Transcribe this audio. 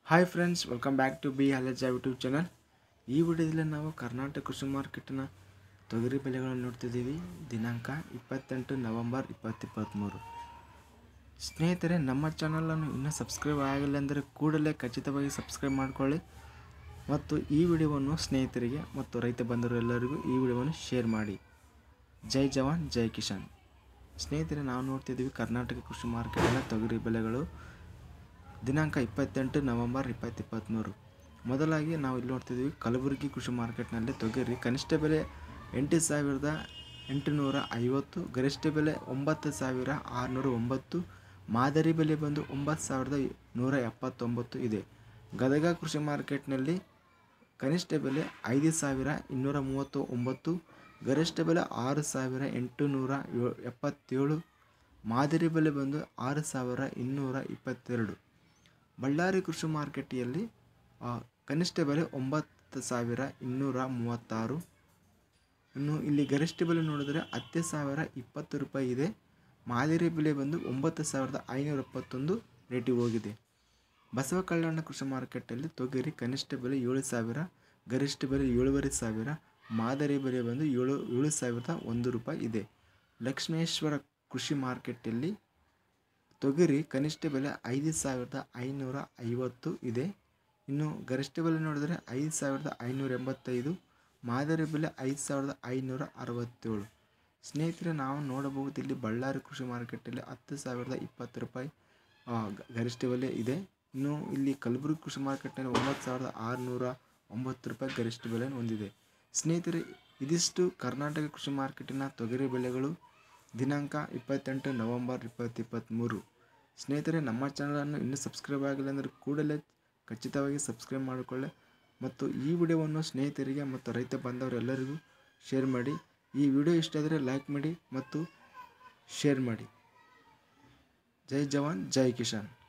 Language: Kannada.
hi friends welcome back to B ಹಾಲೇಜ್ ಯೂಟ್ಯೂಬ್ ಚಾನಲ್ ಈ ವಿಡಿಯೋದಲ್ಲಿ ನಾವು ಕರ್ನಾಟಕ ಕೃಷಿ ಮಾರ್ಕೆಟ್ನ ತೊಗರಿ ಬೆಲೆಗಳನ್ನು ನೋಡ್ತಿದ್ದೀವಿ ದಿನಾಂಕ ಇಪ್ಪತ್ತೆಂಟು ನವಂಬರ್ ಇಪ್ಪತ್ತಿಪ್ಪತ್ತ್ಮೂರು ಸ್ನೇಹಿತರೆ ನಮ್ಮ ಚಾನಲನ್ನು ಇನ್ನೂ ಸಬ್ಸ್ಕ್ರೈಬ್ ಆಗಿಲ್ಲ ಅಂದರೆ ಕೂಡಲೇ ಖಚಿತವಾಗಿ ಸಬ್ಸ್ಕ್ರೈಬ್ ಮಾಡಿಕೊಳ್ಳಿ ಮತ್ತು ಈ ವಿಡಿಯೋವನ್ನು ಸ್ನೇಹಿತರಿಗೆ ಮತ್ತು ರೈತ ಬಂಧುರೆಲ್ಲರಿಗೂ ಈ ವಿಡಿಯೋವನ್ನು ಶೇರ್ ಮಾಡಿ ಜೈ ಜವಾನ್ ಜೈ ಕಿಶಾನ್ ಸ್ನೇಹಿತರೆ ನಾವು ನೋಡ್ತಿದ್ದೀವಿ ಕರ್ನಾಟಕ ಕೃಷಿ ಮಾರ್ಕೆಟಿನ ತೊಗರಿ ಬೆಲೆಗಳು ದಿನಾಂಕ ಇಪ್ಪತ್ತೆಂಟು ನವಂಬರ್ ಇಪ್ಪತ್ತಿಪ್ಪತ್ತ್ಮೂರು ಮೊದಲಾಗಿ ನಾವು ಇಲ್ಲಿ ನೋಡ್ತಿದ್ದೀವಿ ಕಲಬುರಗಿ ಕೃಷಿ ಮಾರ್ಕೆಟ್ನಲ್ಲಿ ತೊಗರಿ ಕನಿಷ್ಠ ಬೆಲೆ ಎಂಟು ಸಾವಿರದ ಎಂಟುನೂರ ಐವತ್ತು ಗರಿಷ್ಠ ಬೆಲೆ ಒಂಬತ್ತು ಸಾವಿರ ಆರುನೂರ ಒಂಬತ್ತು ಮಾದರಿ ಬೆಲೆ ಬಂದು ಒಂಬತ್ತು ಸಾವಿರದ ನೂರ ಎಪ್ಪತ್ತೊಂಬತ್ತು ಇದೆ ಗದಗ ಕೃಷಿ ಮಾರ್ಕೆಟ್ನಲ್ಲಿ ಕನಿಷ್ಠ ಬೆಲೆ ಐದು ಸಾವಿರ ಇನ್ನೂರ ಮೂವತ್ತು ಒಂಬತ್ತು ಗರಿಷ್ಠ ಬೆಲೆ ಆರು ಸಾವಿರ ಎಂಟುನೂರ ಯೋ ಎಪ್ಪತ್ತೇಳು ಮಾದರಿ ಬೆಲೆ ಬಂದು ಆರು ಸಾವಿರ ಇನ್ನೂರ ಇಪ್ಪತ್ತೆರಡು ಬಳ್ಳಾರಿ ಕೃಷಿ ಮಾರ್ಕೆಟಿಯಲ್ಲಿ ಆ, ಕನಿಷ್ಠ ಬೆಲೆ ಒಂಬತ್ತು ಸಾವಿರ ಇನ್ನೂರ ಮೂವತ್ತಾರು ಇನ್ನು ಇಲ್ಲಿ ಗರಿಷ್ಠ ಬೆಲೆ ನೋಡಿದರೆ ಹತ್ತು ಸಾವಿರ ಇಪ್ಪತ್ತು ರೂಪಾಯಿ ಇದೆ ಮಾದರಿ ಬೆಲೆ ಬಂದು ಒಂಬತ್ತು ಸಾವಿರದ ಐನೂರ ಎಪ್ಪತ್ತೊಂದು ರೇಟಿಗೆ ಹೋಗಿದೆ ಬಸವ ಕಲ್ಯಾಣ ಕೃಷಿ ಮಾರ್ಕೆಟಲ್ಲಿ ತೊಗರಿ ಕನಿಷ್ಠ ಬೆಲೆ ಏಳು ಸಾವಿರ ಗರಿಷ್ಠ ಬೆಲೆ ಏಳುವರೆ ಸಾವಿರ ಮಾದರಿ ಬೆಲೆ ಬಂದು ಏಳು ಏಳು ಸಾವಿರದ ಒಂದು ರೂಪಾಯಿ ಇದೆ ಲಕ್ಷ್ಮೇಶ್ವರ ಕೃಷಿ ಮಾರ್ಕೆಟಲ್ಲಿ ತೊಗರಿ ಕನಿಷ್ಠ ಬೆಲೆ ಐದು ಸಾವಿರದ ಐನೂರ ಐವತ್ತು ಇದೆ ಇನ್ನು ಗರಿಷ್ಠ ಬೆಲೆ ನೋಡಿದರೆ ಐದು ಸಾವಿರದ ಐನೂರ ಎಂಬತ್ತೈದು ಮಾದರಿ ಬೆಲೆ ಐದು ಸಾವಿರದ ಐನೂರ ಅರವತ್ತೇಳು ಸ್ನೇಹಿತರೆ ನಾವು ನೋಡಬಹುದು ಇಲ್ಲಿ ಬಳ್ಳಾರಿ ಕೃಷಿ ಮಾರ್ಕೆಟಲ್ಲಿ ಹತ್ತು ಸಾವಿರದ ಇಪ್ಪತ್ತು ರೂಪಾಯಿ ಆ, ಗ- ಗರಿಷ್ಠ ಬೆಲೆ ಇದೆ ಇನ್ನು ಇಲ್ಲಿ ಕಲಬುರಗಿ ಕೃಷಿ ಮಾರ್ಕೆಟ್ನಲ್ಲಿ ಒಂಬತ್ತು ಸಾವಿರದ ಆರುನೂರ ಒಂಬತ್ತು ರೂಪಾಯಿ ಗರಿಷ್ಠ ಬೆಲೆಯನ್ನು ಹೊಂದಿದೆ ಸ್ನೇಹಿತರೆ ಇದಿಷ್ಟು ಕರ್ನಾಟಕ ಕೃಷಿ ಮಾರ್ಕೆಟಿನ ತೊಗರಿ ಬೆಲೆಗಳು ದಿನಾಂಕ ಇಪ್ಪತ್ತೆಂಟು ನವಂಬರ್ ಇಪ್ಪತ್ತಿಪ್ಪತ್ತ್ಮೂರು ಸ್ನೇಹಿತರೆ ನಮ್ಮ ಚಾನಲನ್ನು ಇನ್ನೂ ಸಬ್ಸ್ಕ್ರೈಬ್ ಆಗಿಲ್ಲ ಅಂದರೆ ಕೂಡಲೇ ಖಚಿತವಾಗಿ ಸಬ್ಸ್ಕ್ರೈಬ್ ಮಾಡಿಕೊಳ್ಳಿ ಮತ್ತು ಈ ವಿಡಿಯೋವನ್ನು ಸ್ನೇಹಿತರಿಗೆ ಮತ್ತು ರೈತ ಬಾಂಧವರೆಲ್ಲರಿಗೂ ಶೇರ್ ಮಾಡಿ ಈ ವಿಡಿಯೋ ಇಷ್ಟ ಆದರೆ ಲೈಕ್ ಮಾಡಿ ಮತ್ತು ಶೇರ್ ಮಾಡಿ ಜೈ ಜವಾನ್ ಜೈ ಕಿಶಾನ್